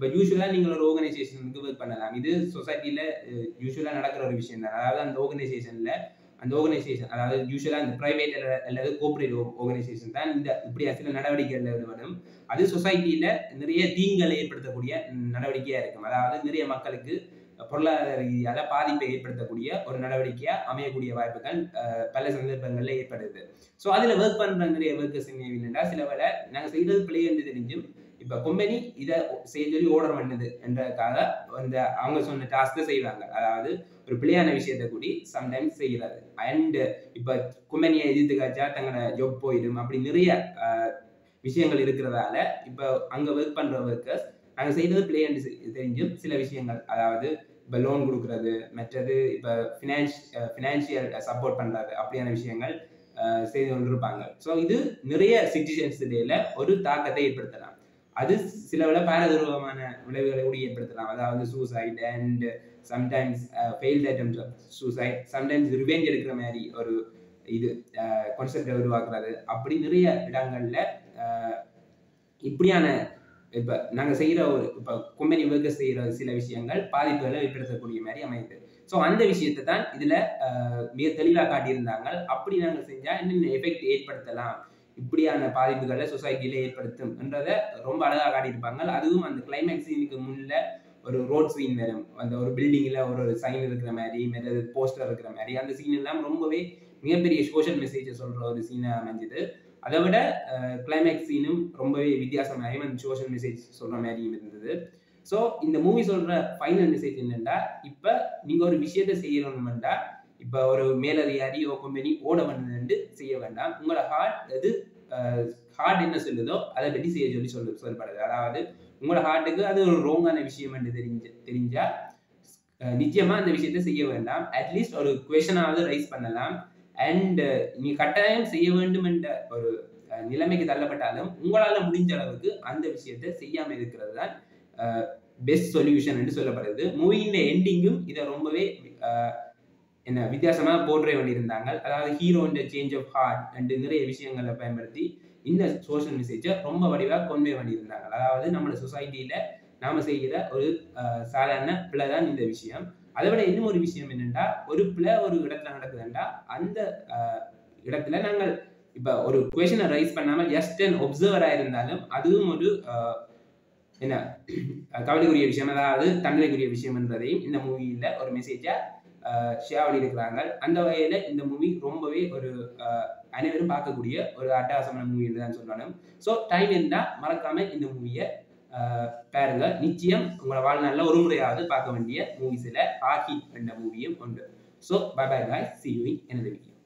இப்போ யூஸ்வலாக நீங்கள் ஒரு ஆர்கனைசேஷனுக்கு ஒர்க் பண்ணலாம் இது சொசைட்டியில் யூஸ்வலாக நடக்கிற ஒரு விஷயம் தான் அதாவது அந்த ஆர்கனைசேஷனில் அந்த ஆர்கனைசேஷன் அதாவது யூஸ்வலாக அந்த ப்ரைவேட் அல்லது கோஆப்ரேட் ஆர்கனைசேஷன் தான் இந்த இப்படி சில நடவடிக்கைகள் ஈடுபடும் அது சொசைட்டியில் நிறைய தீங்களை ஏற்படுத்தக்கூடிய நடவடிக்கையாக இருக்கும் அதாவது நிறைய மக்களுக்கு பொருளாதார ரீதியாக பாதிப்பை ஏற்படுத்தக்கூடிய ஒரு நடவடிக்கையாக அமையக்கூடிய வாய்ப்புகள் அஹ், பல சந்தர்ப்பங்களில் ஏற்படுது ஸோ அதில் ஒர்க் பண்ணுற நிறைய ஒர்க்கர்ஸ் என்னன்னா சில வேலை நாங்கள் செய்கிறது பிள்ளை என்று தெரிஞ்சும் இப்போ கம்பெனி இதை செய்ய சொல்லி ஆர்டர் பண்ணுது என்றதுக்காக அந்த அவங்க சொன்ன டாஸ்க்கை செய்வாங்க அதாவது ஒரு பிள்ளையான விஷயத்தை கூடி சம்டைம்ஸ் செய்கிறது அண்ட் இப்போ கம்பெனியை எதிர்த்து காய்ச்சா தங்களோட ஜாப் போயிடும் அப்படி நிறைய அஹ், விஷயங்கள் இருக்கிறதால இப்போ அங்கே ஒர்க் பண்ணுற ஒர்க்கர்ஸ் நாங்கள் செய்தது பிளே என்று தெரிஞ்சும் சில விஷயங்கள் அதாவது இப்போ லோன் கொடுக்கறது மற்றது இப்போ ஃபினான்ஸ் ஃபினான்ஷியல் சப்போர்ட் பண்ணுறது அப்படியான விஷயங்கள் அஹ், செய்து கொண்டிருப்பாங்க ஸோ இது நிறைய சிட்டிசன்ஸ் இடையில ஒரு தாக்கத்தை ஏற்படுத்தலாம் அது சில விட பாரதூரமான விளைவுகளை கூட ஏற்படுத்தலாம் அதாவது suicide and sometimes failed attempt suicide sometimes revenge எடுக்கிற மாதிரி ஒரு இது கான்செப்டை உருவாக்குறது அப்படி நிறைய இடங்கள்ல அஹ், இப்படியான இப்போ நாங்கள் செய்கிற ஒரு இப்போ கம்பெனி ஒர்க்கர் செய்கிற சில விஷயங்கள் பாதிப்புகளை ஏற்படுத்தக்கூடிய மாதிரி அமையுது ஸோ அந்த விஷயத்தை தான் இதில் மிக தெளிவாக காட்டியிருந்தாங்க அப்படி நாங்கள் செஞ்சால் என்னென்ன எஃபெக்ட் ஏற்படுத்தலாம் இப்படியான பாதிப்புகளை சொசைட்டியில் ஏற்படுத்தும் என்றதை ரொம்ப அழகாக காட்டியிருப்பாங்க அதுவும் அந்த கிளைமேக்ஸ் சீனுக்கு முன்ன ஒரு ரோட் சீன் வரும் அந்த ஒரு பில்டிங்கில் ஒரு ஒரு சைன் இருக்கிற மாதிரி மற்றது போஸ்டர் இருக்கிற மாதிரி அந்த சீன் எல்லாம் ரொம்பவே மிகப்பெரிய சோஷியல் மெசேஜை சொல்கிற ஒரு சீனாக அமைஞ்சுது அதை விட கிளைமேக்ஸ் சீனும் ரொம்பவே வித்தியாசமாகவும் அந்த சோஷியல் மெசேஜ் சொல்கிற மாதிரியும் இருந்தது ஸோ இந்த மூவி சொல்கிற ஃபைனல் மெசேஜ் என்னென்னா இப்போ நீங்கள் ஒரு விஷயத்தை செய்யணும்னா இப்போ ஒரு மேலதிகாரி ஓ கம்பெனி ஓட பண்ணுதுன்னு செய்ய வேண்டாம் உங்களோட ஹார்ட் எது ஹார்ட் என்ன சொல்லுதோ அதை பற்றி செய்ய சொல்லி சொல்லு சொல்லப்படுது அதாவது உங்களோட ஹார்ட்டுக்கு அது ஒரு ரோங்கான விஷயம் என்று தெரிஞ்சு தெரிஞ்சா அஹ், நிச்சயமா அந்த விஷயத்தை செய்ய வேண்டாம் அட்லீஸ்ட் ஒரு கொஷனாவது ரைஸ் பண்ணலாம் அண்ட் நீ கட்டாயம் செய்ய வேண்டும் என்ற ஒரு அஹ், நிலைமைக்கு தள்ளப்பட்டாலும் உங்களால முடிஞ்ச அளவுக்கு அந்த விஷயத்தை செய்யாம இருக்கிறது தான் பெஸ்ட் சொல்யூஷன் என்று சொல்லப்படுது மூவியின் எண்டிங்கும் இதை ரொம்பவே அஹ், என்ன வித்தியாசமா போர்ட்ரே பண்ணியிருந்தாங்க அதாவது ஹீரோன்ற சேஞ்ச் ஆஃப் ஹார்ட் அண்ட் நிறைய விஷயங்களை பயன்படுத்தி இந்த சோஷியல் மெசேஜை ரொம்ப வடிவாக கொன்வே பண்ணியிருந்தாங்க அதாவது நம்ம சொசைட்டியில நாம செய்கிற ஒரு அஹ், சாதாரண பிள்ளை தான் இந்த விஷயம் அதை விட இன்னும் ஒரு விஷயம் என்னென்னா ஒரு பிள்ளை ஒரு இடத்துல நடக்குதுண்டா அந்த அஹ், இடத்துல நாங்கள் இப்போ ஒரு கொஷனை ரைஸ் பண்ணாமல் ஜஸ்ட் அண்ட் ஒப்சர்வராக இருந்தாலும் அதுவும் ஒரு அஹ், என்ன கவலைக்குரிய விஷயம் அதாவது தண்டனைக்குரிய விஷயம் என்பதையும் இந்த மூவியில் ஒரு மெசேஜாக ஷேர் பண்ணியிருக்கிறாங்க அந்த வகையில் இந்த மூவி ரொம்பவே ஒரு அஹ், அனைவரும் பார்க்கக்கூடிய ஒரு அட்டகாசமான மூவி என்று தான் சொல்லணும் ஸோ டைம் இருந்தால் மறக்காம இந்த மூவியை பாருங்க நிச்சயம் உங்களோட வாழ்நாளில் ஒரு முறையாவது பார்க்க வேண்டிய மூவிஸில் ஆக்கி என்ற மூவியும் உண்டு so bye bye bye see you in எனது வீடியோ